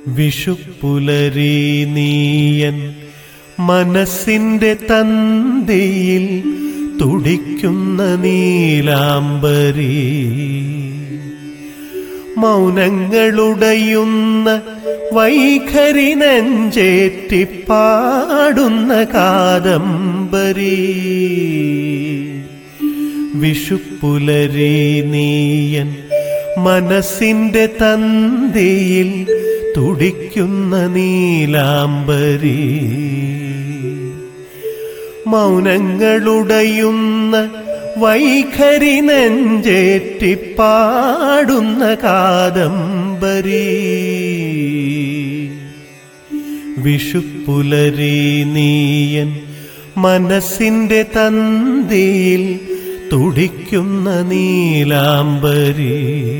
വിഷുപ്പുലരി നീയൻ മനസ്സിന്റെ തന്തിയിൽ തുടിക്കുന്ന നീലാംബരി മൗനങ്ങളുടയുന്ന വൈഖരി നെഞ്ചേറ്റിപ്പാടുന്ന കാദംബരി വിഷുപ്പുലരി നീയൻ മനസ്സിന്റെ തന്തിയിൽ തുടിക്കുന്ന നീലാംബരി മൗനങ്ങളുടയുന്ന വൈഖരി നെഞ്ചേറ്റിപ്പാടുന്ന കാദംബരി വിഷുപ്പുലരി നീയൻ മനസ്സിന്റെ തന്തിയിൽ തുടിക്കുന്ന നീലാംബരി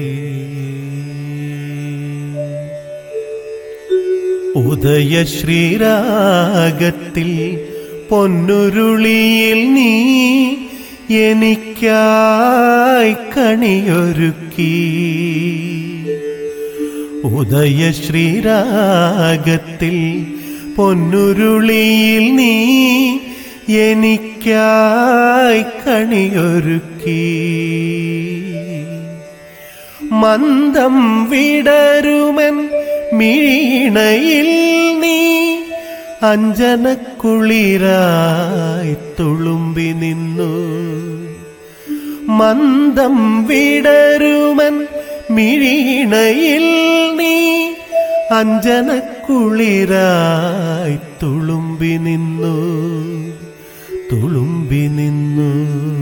ഉദയ ശ്രീരാഗത്തിൽ പൊന്നുരുളിയിൽ നീ എനിക്കായി കണിയൊരുക്കി ഉദയ ശ്രീരാഗത്തിൽ പൊന്നുരുളിയിൽ നീ എനിക്കായി കണിയൊരുക്കി മന്ദം വിടരുമൻ മിഴീണയിൽ നീ അഞ്ജനക്കുളിരായി തുളുമ്പി നിന്നു മന്ദം വിടരുമൻ മിഴീണയിൽ നീ അഞ്ജനക്കുളിരായി തുളുമ്പി നിന്നു തുളുമ്പി നിന്നു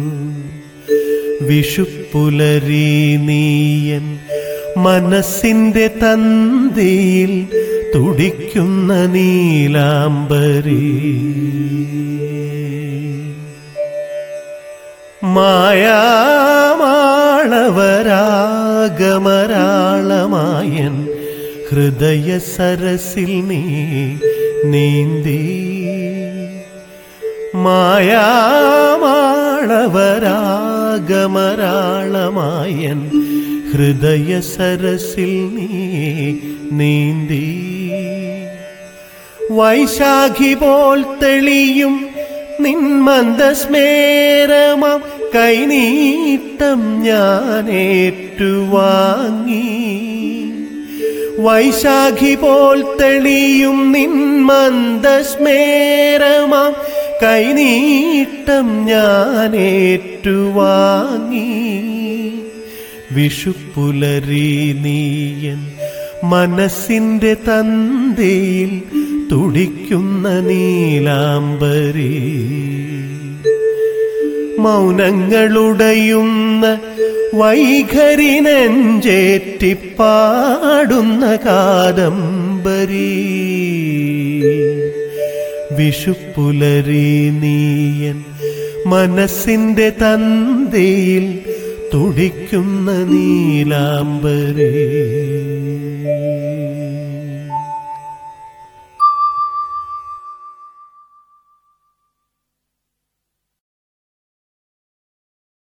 വിഷുപ്പുലരി നീയൻ മനസ്സിന്റെ തന്തിയിൽ തുടിക്കുന്ന നീലാംബരി മായാമാളവരാഗമരാളമായൻ ഹൃദയ സരസിൽ നീ നീന്തി മായാമാളവരാഗമരാളമായൻ ഹൃദയ സരസിൽ നീ നീന്തി വൈശാഖി പോൽ തെളിയും നിന്മന്ദസ്മേരമാം കൈനീട്ടം ഞാൻ ഏറ്റുവാങ്ങി വൈശാഖി പോൽ തെളിയും നിന്മന്ദസ്മേരമാം കൈനീട്ടം ഞാൻ ഏറ്റുവാങ്ങി വിഷുപ്പുലരി നീയൻ മനസ്സിന്റെ തന്തയിൽ തുടിക്കുന്ന നീലാംബരി മൗനങ്ങളുടയുന്ന വൈഖരി നെഞ്ചേറ്റിപ്പാടുന്ന കാദംബരി വിഷുപ്പുലരി നീയൻ മനസ്സിന്റെ തന്തയിൽ തുടിക്കുന്ന നീലാംബരി